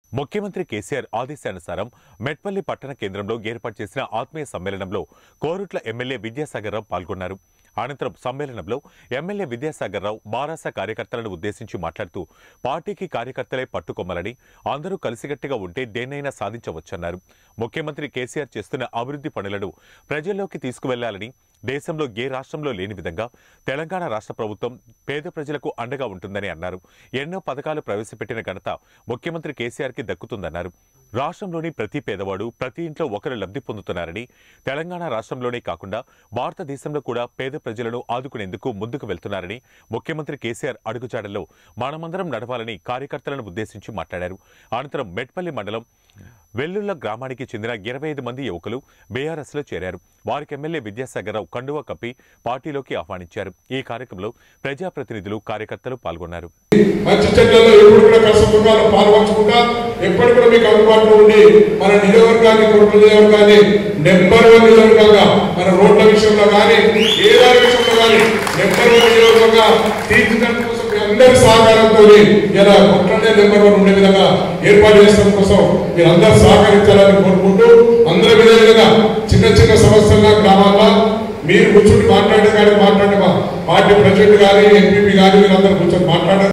ముఖ్యమంత్రి కేసీఆర్ ఆదేశానుసారం మెట్పల్లి పట్టణ కేంద్రంలో ఏర్పాటు చేసిన ఆత్మీయ సమ్మేళనంలో కోరుట్ల ఎమ్మెల్యే విద్యాసాగర్ రావు పాల్గొన్నారు అనంతరం సమ్మేళనంలో ఎమ్మెల్యే విద్యాసాగర్ రావు బారాస కార్యకర్తలను ఉద్దేశించి మాట్లాడుతూ పార్టీకి కార్యకర్తలే పట్టుకొమ్మలని అందరూ కలిసికట్టుగా ఉంటే దేన్నైనా సాధించవచ్చన్నారు ముఖ్యమంత్రి కేసీఆర్ చేస్తున్న అభివృద్ధి పనులను ప్రజల్లోకి తీసుకువెళ్లాలని దేశంలో ఏ రాష్ట్రంలో లేని విధంగా తెలంగాణ రాష్ట్ర ప్రభుత్వం పేద ప్రజలకు అండగా ఉంటుందని అన్నారు ఎన్నో పథకాలు ప్రవేశపెట్టిన ఘనత ముఖ్యమంత్రి కేసీఆర్కి దక్కుతుందన్నారు రాష్ట్రంలోని ప్రతి పేదవాడు ప్రతి ఇంట్లో ఒకరు లబ్ధి పొందుతున్నారని తెలంగాణ రాష్ట్రంలోనే కాకుండా భారతదేశంలో కూడా పేద ప్రజలను ఆదుకునేందుకు ముందుకు వెళ్తున్నారని ముఖ్యమంత్రి కేసీఆర్ అడుగుజాడల్లో మనమందరం నడవాలని కార్యకర్తలను ఉద్దేశించి మాట్లాడారు అనంతరం మెట్పల్లి మండలం వెల్లుల్ల గ్రామానికి చెందిన ఇరవై ఐదు మంది యువకులు బీఆర్ఎస్ లో చేరారు వారికి ఎమ్మెల్యే విద్యాసాగర్ రావు కండువా కప్పి పార్టీలోకి ఆహ్వానించారు ఈ కార్యక్రమంలో ప్రజాప్రతినిధులు కార్యకర్తలు పాల్గొన్నారు మంచి చెట్లలో ఎప్పుడు కూడా కష్టసుఖాలు పాల్పంచుకుంటా ఎప్పుడు కూడా మీకు అందుబాటులో ఉండి మన నియోజకవర్గాన్ని కొడుకు నియోజకవర్గాన్ని నెంబర్ వన్ నియోజకవర్గంగా మన రోడ్ల విషయంలో కానీ ఏ దాని విషయంలో కానీ నెంబర్ వన్ నియోజకవర్గంగా తీర్చిదిద్దడం కోసం మీ అందరి సహకారంతో ఇలా కొట్టనే నెంబర్ వన్ ఉండే విధంగా ఏర్పాటు చేసడం కోసం మీరు అందరూ సహకరించాలని కోరుకుంటూ అందరి విధంగా చిన్న చిన్న సమస్యల గ్రామాల్లో మీరు కూర్చుని మాట్లాడే కానీ మాట్లాడే పార్టీ ప్రెసిడెంట్ కానీ ఎంపీపీ కానీ మీరు అందరూ కూర్చొని మాట్లాడారు